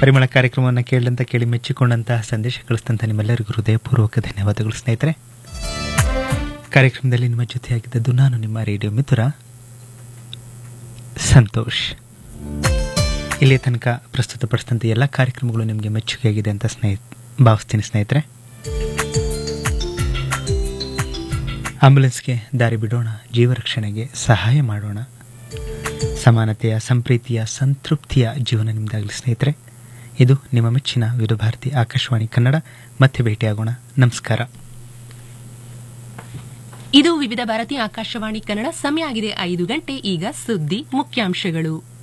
ಪರಿಮಳ ಕಾರ್ಯಕ್ರಮವನ್ನು ಕೇಳಿದಂತ ಕೇಳಿ ಮೆಚ್ಚಿಕೊಂಡಂತಹ ಸಂದೇಶ ಕಳಿಸಿದಂಥ ನಿಮ್ಮೆಲ್ಲರಿಗೂ ಹೃದಯಪೂರ್ವಕ ಧನ್ಯವಾದಗಳು ಸ್ನೇಹಿತರೆ ಕಾರ್ಯಕ್ರಮದಲ್ಲಿ ನಿಮ್ಮ ಜೊತೆಯಾಗಿದ್ದದ್ದು ನಾನು ನಿಮ್ಮ ರೇಡಿಯೋ ಮಿತ್ರ ಸಂತೋಷ್ ಇಲ್ಲಿ ತನಕ ಪ್ರಸ್ತುತಪಡಿಸಿದಂಥ ಎಲ್ಲ ಕಾರ್ಯಕ್ರಮಗಳು ನಿಮಗೆ ಮೆಚ್ಚುಗೆಯಾಗಿದೆ ಅಂತ ಸ್ನೇಹಿತ ಭಾವಿಸ್ತೀನಿ ಸ್ನೇಹಿತರೆ ಆಂಬ್ಯುಲೆನ್ಸ್ಗೆ ದಾರಿ ಬಿಡೋಣ ಜೀವ ರಕ್ಷಣೆಗೆ ಸಹಾಯ ಮಾಡೋಣ ಸಮಾನತೆಯ ಸಂಪ್ರೀತಿಯ ಸಂತೃಪ್ತಿಯ ಜೀವನ ನಿಮ್ಮದಾಗಲಿ ಸ್ನೇಹಿತರೆ ಇದು ನಿಮ್ಮ ಮೆಚ್ಚಿನ ವಿವಿಧ ಭಾರತಿ ಆಕಾಶವಾಣಿ ಕನ್ನಡ ಮತ್ತೆ ಭೇಟಿಯಾಗೋಣ ನಮಸ್ಕಾರ ಇದು ವಿವಿಧ ಭಾರತಿ ಆಕಾಶವಾಣಿ ಕನ್ನಡ ಸಮಯ ಆಗಿದೆ ಐದು ಗಂಟೆ ಈಗ ಸುದ್ದಿ ಮುಖ್ಯಾಂಶಗಳು